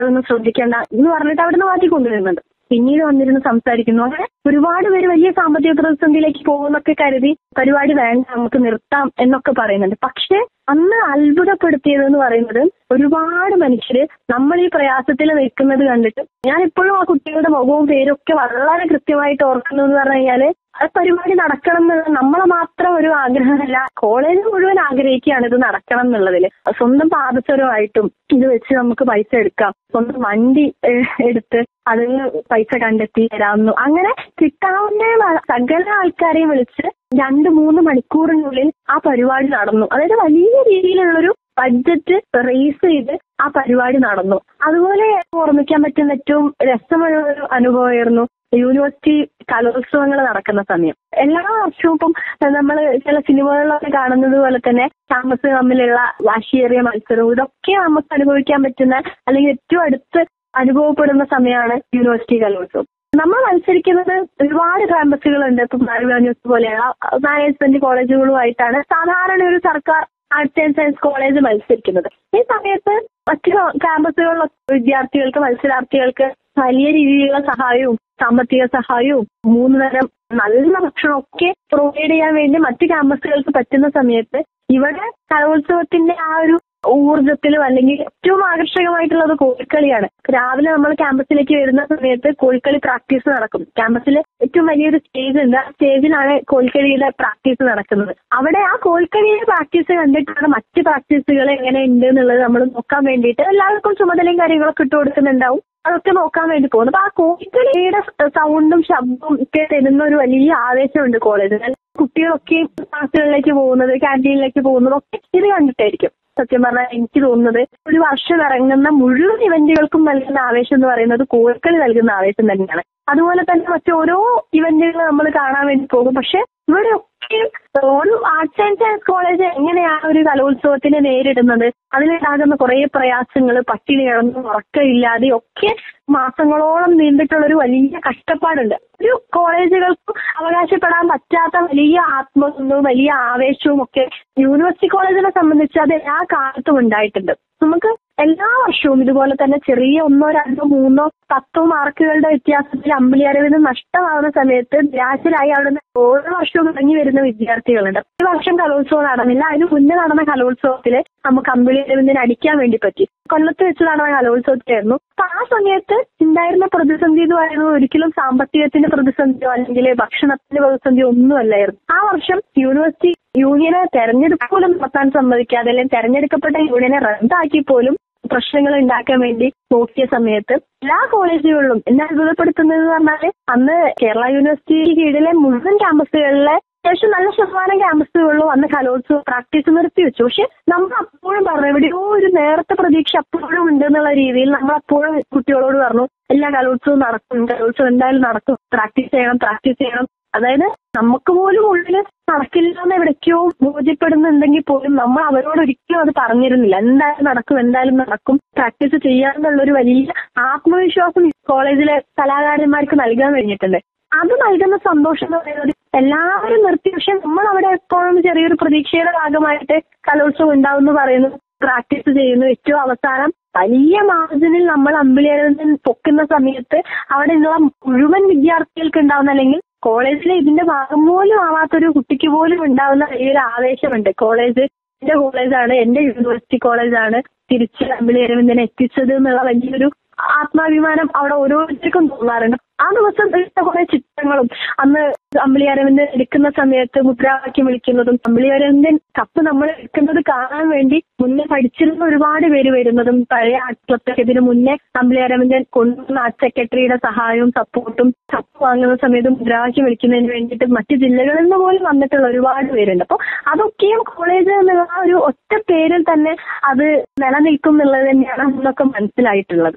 അതൊന്നും ശ്രദ്ധിക്കേണ്ട എന്ന് പറഞ്ഞിട്ട് അവിടുന്ന് മാറ്റി കൊണ്ടുവരുന്നുണ്ട് പിന്നീട് വന്നിരുന്ന് സംസാരിക്കുന്നു അങ്ങനെ ഒരുപാട് പേര് വലിയ സാമ്പത്തിക പ്രതിസന്ധിയിലേക്ക് പോകുന്നൊക്കെ കരുതി പരിപാടി വേണ്ട നമുക്ക് നിർത്താം എന്നൊക്കെ പറയുന്നുണ്ട് പക്ഷേ അന്ന് അത്ഭുതപ്പെടുത്തിയത് എന്ന് പറയുന്നത് ഒരുപാട് മനുഷ്യര് നമ്മൾ ഈ പ്രയാസത്തിൽ നിൽക്കുന്നത് കണ്ടിട്ട് ഞാൻ ഇപ്പോഴും ആ കുട്ടികളുടെ മുഖവും പേരും ഒക്കെ വളരെ കൃത്യമായിട്ട് ഓർക്കുന്നു എന്ന് പറഞ്ഞു കഴിഞ്ഞാല് ആ പരിപാടി നടക്കണം എന്നുള്ള നമ്മളെ മാത്രം ഒരു ആഗ്രഹമല്ല കോളേജ് മുഴുവൻ ആഗ്രഹിക്കുകയാണ് ഇത് നടക്കണം എന്നുള്ളതിൽ സ്വന്തം പാദസരമായിട്ടും ഇത് വെച്ച് നമുക്ക് പൈസ എടുക്കാം സ്വന്തം വണ്ടി ഏഹ്, എടുത്ത് അതിന് പൈസ കണ്ടെത്തി തരാവുന്നു അങ്ങനെ കിട്ടാവുന്ന വ- സകല ആൾക്കാരെയും വിളിച്ച് രണ്ട് മൂന്ന് മണിക്കൂറിനുള്ളിൽ ആ പരിപാടി നടന്നു അതായത് വലിയ രീതിയിലുള്ളൊരു ബഡ്ജറ്റ് റേസ് ചെയ്ത് ആ പരിപാടി നടന്നു അതുപോലെ ഓർമ്മിക്കാൻ പറ്റുന്ന ഏറ്റവും രസമുള്ള ഒരു അനുഭവമായിരുന്നു യൂണിവേഴ്സിറ്റി കലോത്സവങ്ങൾ നടക്കുന്ന സമയം എല്ലാ വർഷവും ഇപ്പം നമ്മൾ ചില സിനിമകളിലൊക്കെ കാണുന്നത് പോലെ തന്നെ ക്യാമ്പസ് തമ്മിലുള്ള വാശിയേറിയ മത്സരവും ഇതൊക്കെ നമുക്ക് അനുഭവിക്കാൻ പറ്റുന്ന അല്ലെങ്കിൽ ഏറ്റവും അടുത്ത് അനുഭവപ്പെടുന്ന സമയമാണ് യൂണിവേഴ്സിറ്റി കലോത്സവം നമ്മൾ മത്സരിക്കുന്നത് ഒരുപാട് ക്യാമ്പസുകളുണ്ട് ഇപ്പം ന്യൂസ് പോലെയുള്ള മാനേജ്മെന്റ് കോളേജുകളുമായിട്ടാണ് സാധാരണ ഒരു സർക്കാർ ആർട്സ് ആൻഡ് സയൻസ് കോളേജ് മത്സരിക്കുന്നത് ഈ സമയത്ത് മറ്റു ക്യാമ്പസുകളിലെ വിദ്യാർത്ഥികൾക്ക് മത്സരാർത്ഥികൾക്ക് വലിയ രീതിയിലുള്ള സഹായവും സാമ്പത്തിക സഹായവും മൂന്ന് നേരം നല്ല ഭക്ഷണമൊക്കെ പ്രൊവൈഡ് ചെയ്യാൻ വേണ്ടി മറ്റു ക്യാമ്പസുകൾക്ക് പറ്റുന്ന സമയത്ത് ഇവിടെ കലോത്സവത്തിന്റെ ആ ഒരു ഊർജത്തിലും അല്ലെങ്കിൽ ഏറ്റവും ആകർഷകമായിട്ടുള്ളത് കോൽക്കളിയാണ് രാവിലെ നമ്മൾ ക്യാമ്പസിലേക്ക് വരുന്ന സമയത്ത് കോൽക്കളി പ്രാക്ടീസ് നടക്കും ക്യാമ്പസിൽ ഏറ്റവും വലിയൊരു സ്റ്റേജ് ഉണ്ട് ആ സ്റ്റേജിലാണ് കോൽക്കളിയുടെ പ്രാക്ടീസ് നടക്കുന്നത് അവിടെ ആ കോൽക്കളിയുടെ പ്രാക്ടീസ് കണ്ടിട്ടാണ് മറ്റ് പ്രാക്ടീസുകൾ എങ്ങനെ ഉണ്ട് എന്നുള്ളത് നമ്മൾ നോക്കാൻ വേണ്ടിയിട്ട് എല്ലാവർക്കും ചുമതലയും കാര്യങ്ങളൊക്കെ ഇട്ട് കൊടുക്കുന്നുണ്ടാവും അതൊക്കെ നോക്കാൻ വേണ്ടി പോകുന്നു അപ്പൊ ആ കോൽക്കളിയുടെ സൗണ്ടും ശബ്ദവും ഒക്കെ തരുന്ന ഒരു വലിയ ആവേശമുണ്ട് കോളേജിൽ കുട്ടികളൊക്കെ ക്ലാസ്സുകളിലേക്ക് പോകുന്നത് ക്യാൻറ്റീനിലേക്ക് പോകുന്നത് ഒക്കെ ഇത് കണ്ടിട്ടായിരിക്കും സത്യം പറഞ്ഞാൽ എനിക്ക് തോന്നുന്നത് ഒരു വർഷം ഇറങ്ങുന്ന മുഴുവൻ ഇവന്റുകൾക്കും നൽകുന്ന ആവേശം എന്ന് പറയുന്നത് കോൽക്കളി നൽകുന്ന ആവേശം തന്നെയാണ് അതുപോലെ തന്നെ മറ്റോരോ ഇവന്റുകൾ നമ്മൾ കാണാൻ വേണ്ടി പോകും പക്ഷെ ഇവിടെ ഒക്കെ ഒരു ആർട്സ് ആൻഡ് സയൻസ് കോളേജ് എങ്ങനെയാണ് ഒരു കലോത്സവത്തിനെ നേരിടുന്നത് അതിലുണ്ടാകുന്ന കുറെ പ്രയാസങ്ങൾ പട്ടിണി കിടന്നും ഉറക്കമില്ലാതെ ഒക്കെ മാസങ്ങളോളം നീണ്ടിട്ടുള്ള ഒരു വലിയ കഷ്ടപ്പാടുണ്ട് ഒരു കോളേജുകൾക്കും അവകാശപ്പെടാൻ പറ്റാത്ത വലിയ ആത്മബന്ധവും വലിയ ആവേശവും ഒക്കെ യൂണിവേഴ്സിറ്റി കോളേജിനെ സംബന്ധിച്ച് അത് എല്ലാ കാലത്തും ഉണ്ടായിട്ടുണ്ട് നമുക്ക് എല്ലാ വർഷവും ഇതുപോലെ തന്നെ ചെറിയ ഒന്നോ രണ്ടോ മൂന്നോ പത്തോ മാർക്കുകളുടെ വ്യത്യാസത്തിൽ അമ്പിളി അറിവിന് നഷ്ടമാവുന്ന സമയത്ത് നിരാശരായി അവിടുന്ന് ഓരോ വർഷവും ഇറങ്ങി വരുന്ന വിദ്യാർത്ഥികളുണ്ട് ഈ വർഷം കലോത്സവം നടന്നില്ല അതിന് മുന്നേ നടന്ന കലോത്സവത്തില് നമുക്ക് അമ്പിളി അറിവിന് അടിക്കാൻ വേണ്ടി പറ്റി കൊല്ലത്ത് വെച്ച് നടന്ന കലോത്സവത്തിലായിരുന്നു അപ്പൊ ആ സമയത്ത് ഉണ്ടായിരുന്ന പ്രതിസന്ധി എന്ന് പറയുന്നത് ഒരിക്കലും സാമ്പത്തികത്തിന്റെ പ്രതിസന്ധിയോ അല്ലെങ്കിൽ ഭക്ഷണത്തിന്റെ പ്രതിസന്ധിയോ ഒന്നുമല്ലായിരുന്നു ആ വർഷം യൂണിവേഴ്സിറ്റി യൂണിയനെ തെരഞ്ഞെടുപ്പ് പോലും നടത്താൻ സമ്മതിക്കാതെ അല്ലെങ്കിൽ തെരഞ്ഞെടുക്കപ്പെട്ട യൂണിയനെ റദ്ദാക്കി പോലും പ്രശ്നങ്ങൾ ഉണ്ടാക്കാൻ വേണ്ടി നോക്കിയ സമയത്ത് എല്ലാ കോളേജുകളിലും എന്നെ അത്ഭുതപ്പെടുത്തുന്നത് എന്ന് പറഞ്ഞാല് അന്ന് കേരള യൂണിവേഴ്സിറ്റി കീഴിലെ മുഴുവൻ ക്യാമ്പസുകളിലെ അത്യാവശ്യം നല്ല ശതമാനം ക്യാമ്പസുകളിലും അന്ന് കലോത്സവം പ്രാക്ടീസ് നിർത്തി വെച്ചു പക്ഷെ നമ്മൾ അപ്പോഴും പറഞ്ഞു എവിടെയോ ഒരു നേരത്തെ പ്രതീക്ഷ അപ്പോഴും ഉണ്ട് എന്നുള്ള രീതിയിൽ നമ്മൾ അപ്പോഴും കുട്ടികളോട് പറഞ്ഞു എല്ലാ കലോത്സവവും നടക്കും കലോത്സവം എന്തായാലും നടക്കും പ്രാക്ടീസ് ചെയ്യണം പ്രാക്ടീസ് ചെയ്യണം അതായത് നമുക്ക് പോലും ഉള്ളില് നടക്കില്ല എന്ന് എവിടേക്കോ ബോധ്യപ്പെടുന്നുണ്ടെങ്കിൽ പോലും നമ്മൾ അവരോട് ഒരിക്കലും അത് പറഞ്ഞിരുന്നില്ല എന്തായാലും നടക്കും എന്തായാലും നടക്കും പ്രാക്ടീസ് ചെയ്യാന്നുള്ള ഒരു വലിയ ആത്മവിശ്വാസം ഈ കോളേജിലെ കലാകാരന്മാർക്ക് നൽകാൻ കഴിഞ്ഞിട്ടുണ്ട് അത് നൽകുന്ന സന്തോഷം എന്ന് പറയുന്നത് എല്ലാവരും നിർത്തി പക്ഷെ നമ്മൾ അവിടെ എപ്പോഴും ചെറിയൊരു പ്രതീക്ഷയുടെ ഭാഗമായിട്ട് കലോത്സവം ഉണ്ടാവും എന്ന് പറയുന്നു പ്രാക്ടീസ് ചെയ്യുന്നു ഏറ്റവും അവസാനം വലിയ മാർജിനിൽ നമ്മൾ അമ്പിളിയരവിന്ദൻ പൊക്കുന്ന സമയത്ത് അവിടെ ഉള്ള മുഴുവൻ വിദ്യാർത്ഥികൾക്ക് ഉണ്ടാവുന്ന അല്ലെങ്കിൽ കോളേജിലെ ഇതിന്റെ ഭാഗം പോലും ആവാത്തൊരു കുട്ടിക്ക് പോലും ഉണ്ടാവുന്ന വലിയൊരു ആവേശമുണ്ട് കോളേജ് എന്റെ കോളേജാണ് എന്റെ യൂണിവേഴ്സിറ്റി കോളേജാണ് തിരിച്ച് അമ്പിളി അരവിന്ദനെ എത്തിച്ചത് എന്നുള്ള വലിയൊരു ആത്മാഭിമാനം അവിടെ ഓരോരുത്തർക്കും തോന്നാറുണ്ട് ആ ദിവസം എടുത്ത കുറെ ചിത്രങ്ങളും അന്ന് അമ്പിളി അരവിന്ദൻ എടുക്കുന്ന സമയത്ത് മുദ്രാവാക്യം വിളിക്കുന്നതും അമ്പിളി അരവിന്ദൻ കപ്പ് നമ്മൾ എടുക്കുന്നത് കാണാൻ വേണ്ടി മുന്നേ പഠിച്ചിരുന്ന ഒരുപാട് പേര് വരുന്നതും പഴയ ആർട്ട്ലൊക്കെ ഇതിന് മുന്നേ അമ്പിളി അരവിന്ദൻ കൊണ്ടുവന്ന ആർട്ട് സെക്രട്ടറിയുടെ സഹായവും സപ്പോർട്ടും കപ്പ് വാങ്ങുന്ന സമയത്ത് മുദ്രാവാക്യം വിളിക്കുന്നതിന് വേണ്ടിയിട്ട് മറ്റു ജില്ലകളിൽ നിന്ന് പോലും വന്നിട്ടുള്ള ഒരുപാട് പേരുണ്ട് അപ്പോൾ അതൊക്കെയും കോളേജ് എന്നുള്ള ആ ഒരു ഒറ്റ പേരിൽ തന്നെ അത് നിലനിൽക്കും എന്നുള്ളത് തന്നെയാണ് അന്നൊക്കെ മനസ്സിലായിട്ടുള്ളത്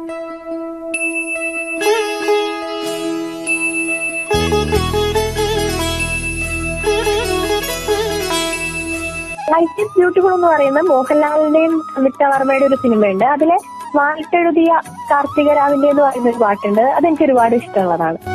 ലൈഫ് ഈസ് ബ്യൂട്ടിഫുൾ എന്ന് പറയുന്ന മോഹൻലാലിന്റെയും അമിത വർമ്മയുടെ ഒരു സിനിമയുണ്ട് അതിലെ വായിട്ടെഴുതിയ കാർത്തിക രാവിന്റെ എന്ന് പറയുന്ന ഒരു പാട്ടുണ്ട് അതെനിക്ക് ഒരുപാട് ഇഷ്ടമുള്ളതാണ്